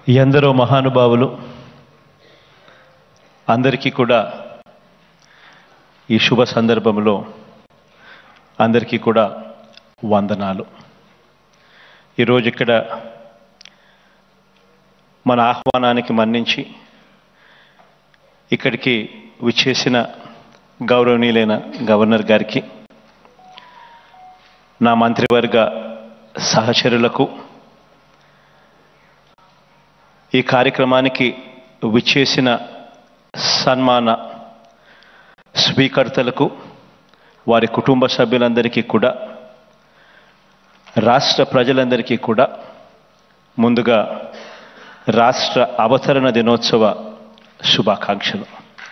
ఎందరో మహానుభావులు అందరికీ కూడా ఈ శుభ సందర్భంలో అందరికీ కూడా వందనాలు ఈరోజు ఇక్కడ మన ఆహ్వానానికి మన్నించి ఇక్కడికి విచ్చేసిన గౌరవనీయులైన గవర్నర్ గారికి నా మంత్రివర్గ సహచరులకు ఈ కార్యక్రమానికి విచ్చేసిన సన్మాన స్వీకర్తలకు వారి కుటుంబ సభ్యులందరికీ కూడా రాష్ట్ర ప్రజలందరికీ కూడా ముందుగా రాష్ట్ర అవతరణ దినోత్సవ శుభాకాంక్షలు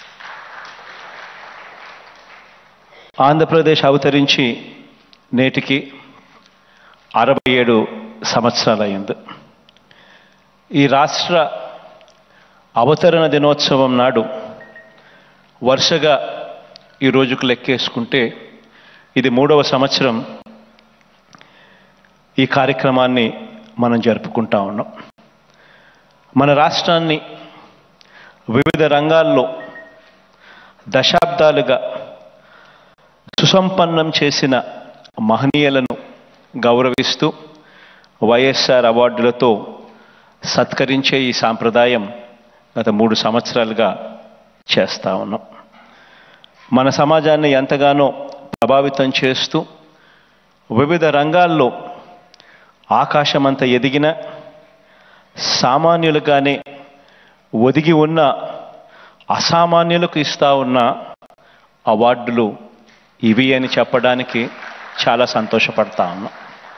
ఆంధ్రప్రదేశ్ అవతరించి నేటికి అరవై ఏడు సంవత్సరాలయ్యింది ఈ రాష్ట్ర అవతరణ దినోత్సవం నాడు వరుసగా ఈ రోజుకు లెక్కేసుకుంటే ఇది మూడవ సంవత్సరం ఈ కార్యక్రమాన్ని మనం జరుపుకుంటా ఉన్నాం మన రాష్ట్రాన్ని వివిధ రంగాల్లో దశాబ్దాలుగా సుసంపన్నం చేసిన మహనీయులను గౌరవిస్తూ వైఎస్ఆర్ అవార్డులతో సత్కరించే ఈ సాంప్రదాయం గత మూడు సంవత్సరాలుగా చేస్తా ఉన్నాం మన సమాజాన్ని ఎంతగానో ప్రభావితం చేస్తూ వివిధ రంగాల్లో ఆకాశమంత ఎదిగిన సామాన్యులుగానే ఒదిగి ఉన్న అసామాన్యులకు ఇస్తా ఉన్న అవార్డులు ఇవి అని చెప్పడానికి చాలా సంతోషపడతా ఉన్నాం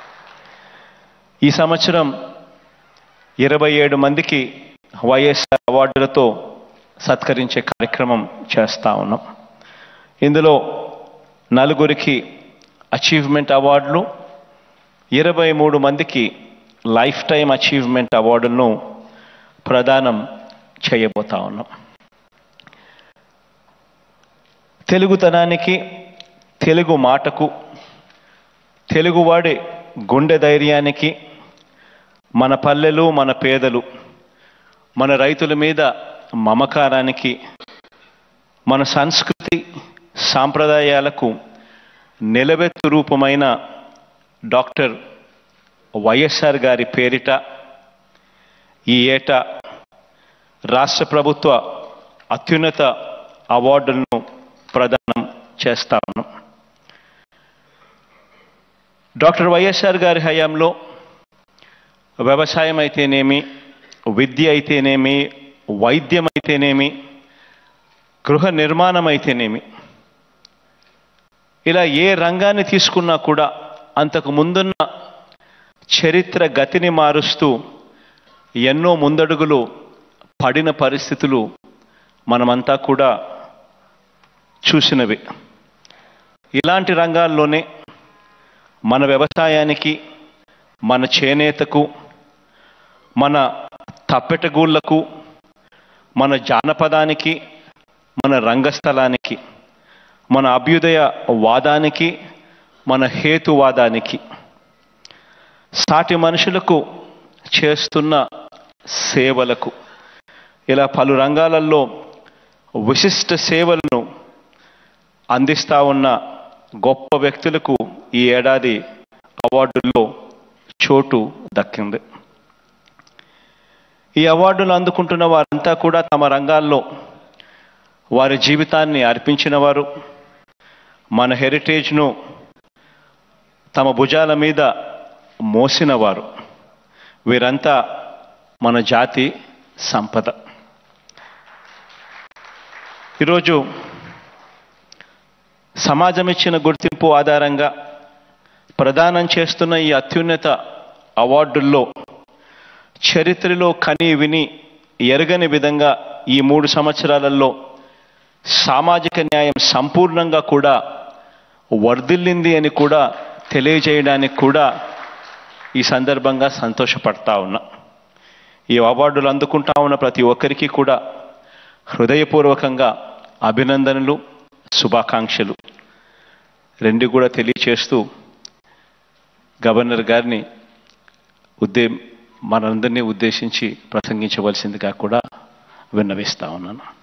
ఈ సంవత్సరం ఇరవై ఏడు మందికి వైఎస్ఆర్ అవార్డులతో సత్కరించే కార్యక్రమం చేస్తా ఉన్నాం ఇందులో నలుగురికి అచీవ్మెంట్ అవార్డులు ఇరవై మూడు మందికి లైఫ్ టైం అచీవ్మెంట్ అవార్డులను ప్రదానం చేయబోతా ఉన్నాం తెలుగుతనానికి తెలుగు మాటకు తెలుగువాడే గుండె ధైర్యానికి మన పల్లెలు మన పేదలు మన రైతుల మీద మమకారానికి మన సంస్కృతి సాంప్రదాయాలకు నిలబెత్తు రూపమైన డాక్టర్ వైఎస్ఆర్ గారి పేరిట ఈ ఏటా రాష్ట్ర ప్రభుత్వ అత్యున్నత అవార్డులను ప్రదానం చేస్తా ఉన్నాం డాక్టర్ వైఎస్ఆర్ గారి హయాంలో వ్యవసాయం అయితేనేమి విద్య అయితేనేమి వైద్యం అయితేనేమి గృహ నిర్మాణం అయితేనేమి ఇలా ఏ రంగాన్ని తీసుకున్నా కూడా అంతకు ముందున్న చరిత్ర గతిని మారుస్తూ ఎన్నో ముందడుగులు పడిన పరిస్థితులు మనమంతా కూడా చూసినవి ఇలాంటి రంగాల్లోనే మన వ్యవసాయానికి మన చేనేతకు మన తప్పెటగూళ్ళకు మన జానపదానికి మన రంగస్థలానికి మన అభ్యుదయ వాదానికి మన హేతువాదానికి సాటి మనుషులకు చేస్తున్న సేవలకు ఇలా పలు రంగాలలో విశిష్ట సేవలను అందిస్తా ఉన్న గొప్ప వ్యక్తులకు ఈ ఏడాది అవార్డుల్లో చోటు దక్కింది ఈ అవార్డులు అందుకుంటున్న వారంతా కూడా తమ రంగాల్లో వారి జీవితాన్ని అర్పించిన వారు మన హెరిటేజ్ను తమ భుజాల మీద మోసినవారు వీరంతా మన జాతి సంపద ఈరోజు సమాజం ఇచ్చిన గుర్తింపు ఆధారంగా ప్రదానం చేస్తున్న ఈ అత్యున్నత అవార్డుల్లో చరిత్రలో కని విని ఎరగని విధంగా ఈ మూడు సంవత్సరాలలో సామాజిక న్యాయం సంపూర్ణంగా కూడా వర్ధిల్లింది అని కూడా తెలియజేయడానికి కూడా ఈ సందర్భంగా సంతోషపడతా ఉన్నా ఈ అవార్డులు అందుకుంటా ఉన్న ప్రతి ఒక్కరికి కూడా హృదయపూర్వకంగా అభినందనలు శుభాకాంక్షలు రెండు కూడా తెలియచేస్తూ గవర్నర్ గారిని ఉద్దే మనందరినీ ఉద్దేశించి ప్రసంగించవలసిందిగా కూడా విన్నవిస్తా ఉన్నాను